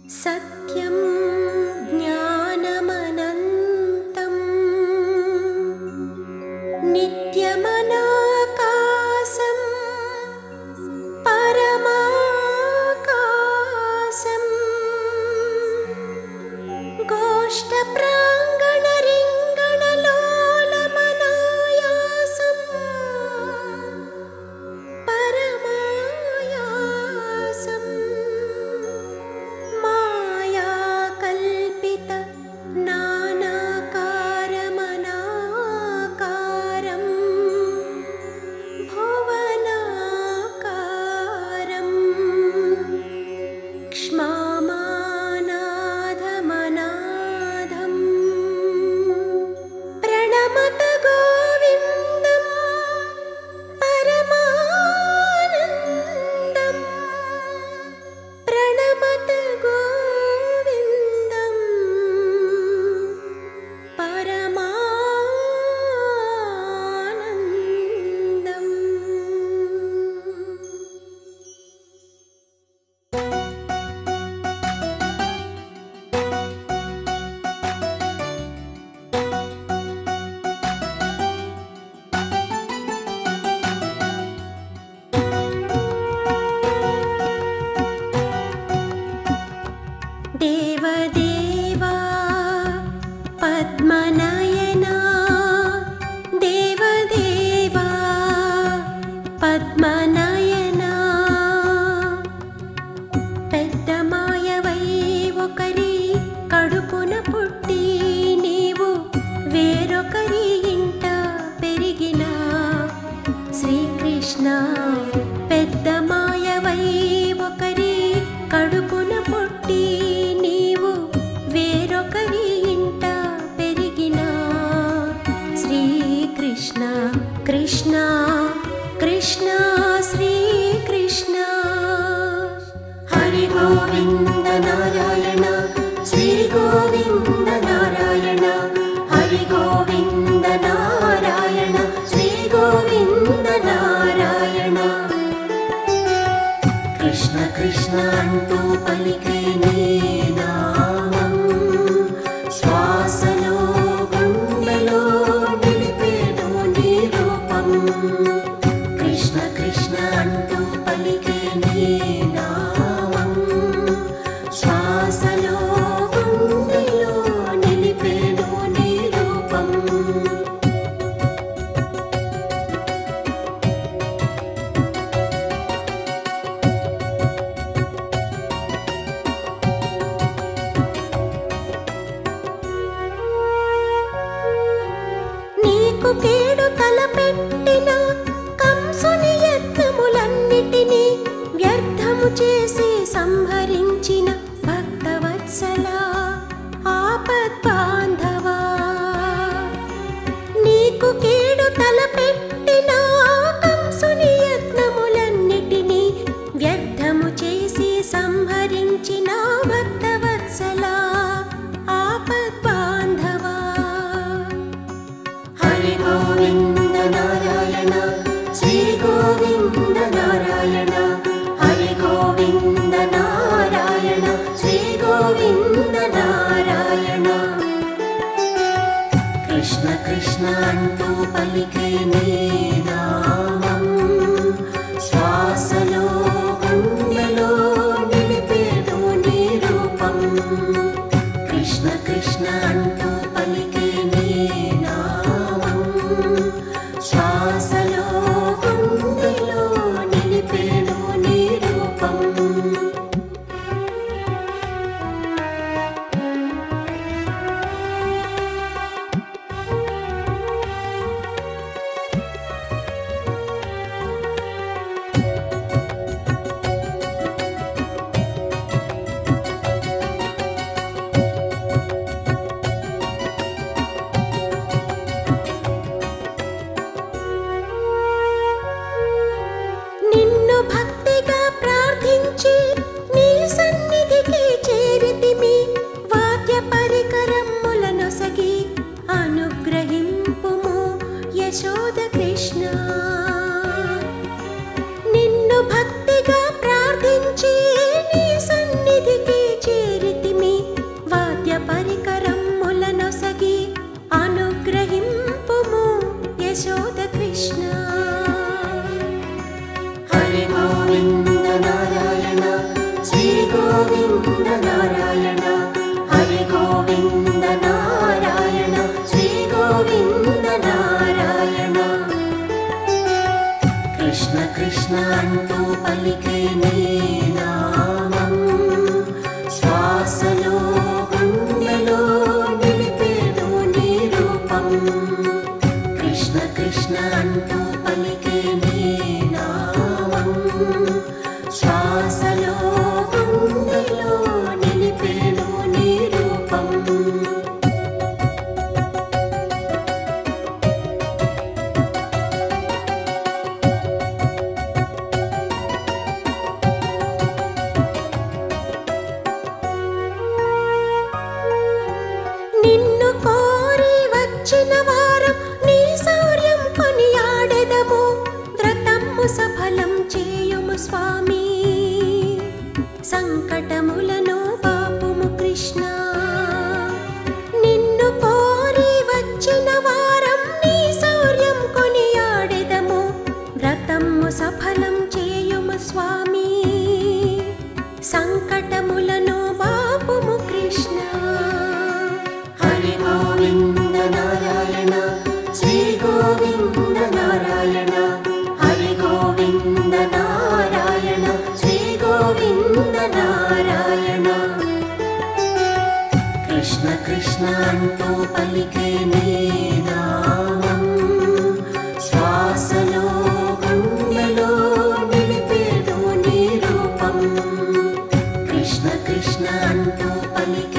सत्यं ज्ञानमनन्तम् नित्यमनाकाशं परमाकाशम् गोष्ठप्राङ्गणरिङ्गणलोलमनायासम् परमायासम् मायाकल्पित नानाकारमनाकारम् भुवनाकारम् क्ष्मामानाधमनाधम् प्रणमत गोविन्दम् परमानन्दम् प्रणमत गोविन्दम् परमानन्दम् देवदेवा पद्मनयना देवदेवा पद्मनयना పెద్దమాయవై ఒకరి కడుపున పుట్టి నీవు వేరొకరి ఇంట పెరిగిన శ్రీకృష్ణ పెద్దమాయవై ఒకరి కడుపున పుట్టి నీవు వేరొకరి ఇంట పెరిగిన శ్రీకృష్ణ కృష్ణ కృష్ణ శ్రీకృష్ణ హరి గోవింద నారాయణ శ్రీ గోవింద నారాయణ హరి గోవింద నారాయణ శ్రీ గోవింద నారాయణ కృష్ణ కృష్ణ అంటూ పలికే నీ నామం శ్వాసలో గుండెలో నిలిపేను నీ రూపం కృష్ణ కృష్ణ అంటూ పలికే నీ నామం శ్వాసలో గుండెలో నిలిపేను నీ రూపం నీకు కేడు తలపెట్టిన కంసుని యత్నములన్నిటినీ వ్యర్థము చేసి సంహరించిన భక్తవత్సల ఆపద్బాంధవా నీకు కేడు తలపెట్టిన కంసుని యత్నములన్నిటినీ వ్యర్థము చేసి సంహరించిన భక్తవత్సల ఆపద్బాంధవా హరి గోవింద నారాయణ శ్రీ గోవింద నారాయణ హరి గోవింద నారాయణ శ్రీ గోవింద నారాయణ కృష్ణ కృష్ణ అంటూ పలికే నీ నామం శ్వాసలో గుండెలో నిలిపేను నీ రూపం కృష్ణ కృష్ణ అంటూ పలికే నీ నామం శ్వాసలో గుండెలో నిలిపేను నీ రూపం గోవింద నారాయణ హరి గోవింద నారాయణ శ్రీ గోవింద నారాయణ కృష్ణ కృష్ణ అంటూ పలికే నీ నామం శ్వాసలో గుండెలో నిలిపేను నీ రూపం కృష్ణ కృష్ణ అంటూ పలికే నీ నామం శ్వాసలో గుండెలో నిలిపేను నీ రూపం నిన్ను కోరి వచ్చిన వారం నీ శౌర్యం కొనియాడెదము వ్రతము సఫలం చేయుము స్వామి సంకటములను పాపుము కృష్ణ నిన్ను కోరి వచ్చిన వారం నీ శౌర్యం కొనియాడెదము వ్రతము సఫలం చేయుము స్వామి సంకటములను బాపుము కృష్ణ హరి గోవింద నారాయణ శ్రీ గోవింద నారాయణ హరి గోవింద నారాయణ శ్రీ గోవింద నారాయణ కృష్ణ కృష్ణ అంటూ పలికే నీ నామం శ్వాసలో గుండెలో నిలిపేదు నీ రూపం కృష్ణ కృష్ణ అంటూ పలికే